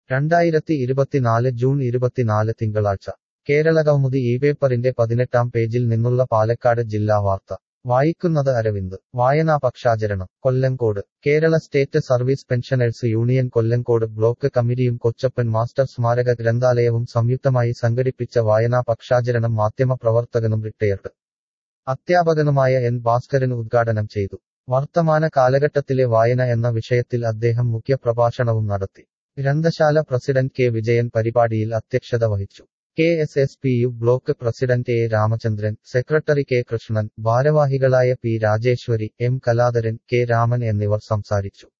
രണ്ടായിരത്തി ഇരുപത്തിനാല് ജൂൺ ഇരുപത്തിനാല് തിങ്കളാഴ്ച കേരളകൗമുദി ഈ പേപ്പറിന്റെ പതിനെട്ടാം പേജിൽ നിന്നുള്ള പാലക്കാട് ജില്ലാ വാർത്ത വായിക്കുന്നത് അരവിന്ദ് വായനാ പക്ഷാചരണം Kollengode Kerala state service pensioners union Kollengode block കമ്മിറ്റിയും കൊച്ചപ്പൻ മാസ്റ്റർ സ്മാരക ഗ്രന്ഥാലയവും സംയുക്തമായി സംഘടിപ്പിച്ച വായനാ പക്ഷാചരണം മാധ്യമപ്രവർത്തകനും റിട്ടയർഡ് അധ്യാപകനുമായ എൻ ഭാസ്കരൻ ഉദ്ഘാടനം ചെയ്തു വർത്തമാന കാലഘട്ടത്തിലെ വായന എന്ന വിഷയത്തിൽ അദ്ദേഹം മുഖ്യപ്രഭാഷണവും നടത്തി ഗ്രന്ഥശാല പ്രസിഡന്റ് കെ വിജയൻ പരിപാടിയിൽ അധ്യക്ഷത വഹിച്ചു K S S P U block president A Ramachandran secretary K Krishnan ഭാരവാഹികളായ P Rajeshwari M Kaladharan K Raman എന്നിവർ സംസാരിച്ചു